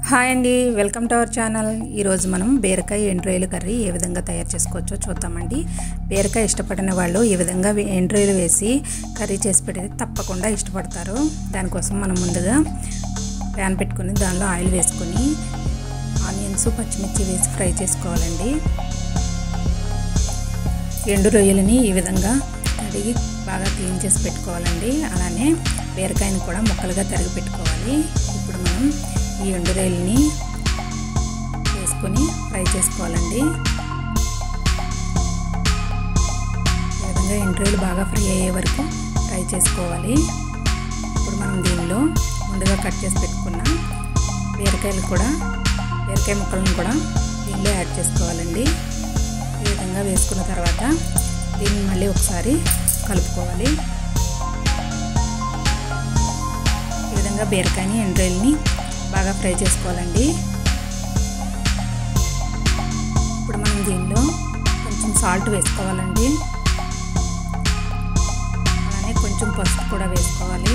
hi అండి welcome to our channel ఈరోజు మనం బీరకాయ ఎండ్రాయిలు కర్రీ ఏ విధంగా తయారు చేసుకోవచ్చో చూద్దామండి బీరకాయ ఇష్టపడిన వాళ్ళు ఈ విధంగా ఎండ్రాయిలు వేసి కర్రీ చేసి పెడితే తప్పకుండా ఇష్టపడతారు దానికోసం మనం ముందుగా ప్యాన్ పెట్టుకొని దానిలో ఆయిల్ వేసుకొని ఆనియన్స్ పచ్చిమిర్చి వేసి ఫ్రై చేసుకోవాలండి ఎండు రొయ్యలని ఈ విధంగా కడిగి బాగా క్లీన్ చేసి పెట్టుకోవాలండి అలానే బీరకాయని కూడా ముక్కలుగా తరిగి పెట్టుకోవాలి ఇప్పుడు మనం ఈ ఎండు రొయ్యలని వేసుకొని ఫ్రై చేసుకోవాలండి ఈ విధంగా ఎండు రొయ్యలు బాగా ఫ్రై అయ్యే వరకు ఫ్రై చేసుకోవాలి ఇప్పుడు మనం దీనిలో ముందుగా కట్ చేసి పెట్టుకున్న బీరకాయలు కూడా బీరకాయ ముక్కలను కూడా దీనిలో యాడ్ చేసుకోవాలండి ఈ విధంగా వేసుకున్న తర్వాత దీన్ని మళ్ళీ ఒకసారి కలుపుకోవాలి ఈ విధంగా బీరకాయని ఎండ్రాయిల్ని బాగా ఫ్రై చేసుకోవాలండి ఇప్పుడు మనం దీనిలో కొంచెం సాల్ట్ వేసుకోవాలండి అలానే కొంచెం పసుపు కూడా వేసుకోవాలి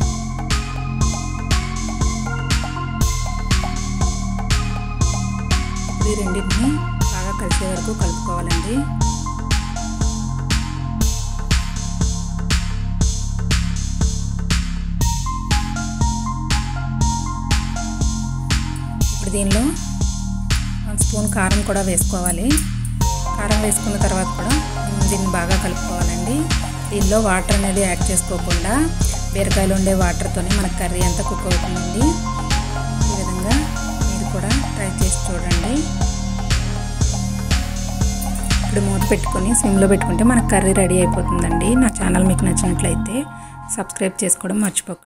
ఇప్పుడు ఈ రెండింటిని బాగా కలిసే వరకు కలుపుకోవాలండి ఇప్పుడు దీనిలో వన్ స్పూన్ కారం కూడా వేసుకోవాలి కారం వేసుకున్న తర్వాత కూడా దీన్ని బాగా కలుపుకోవాలండి దీనిలో వాటర్ అనేది యాడ్ చేసుకోకుండా బీరకాయలు ఉండే వాటర్తోనే మనకు కర్రీ అంతా కుక్ అవుతుందండి ఈ విధంగా మీరు కూడా ట్రై చేసి చూడండి ఇప్పుడు మూత పెట్టుకొని సిమ్లో పెట్టుకుంటే మనకు కర్రీ రెడీ అయిపోతుందండి నా ఛానల్ మీకు నచ్చినట్లయితే సబ్స్క్రైబ్ చేసుకోవడం మర్చిపోకండి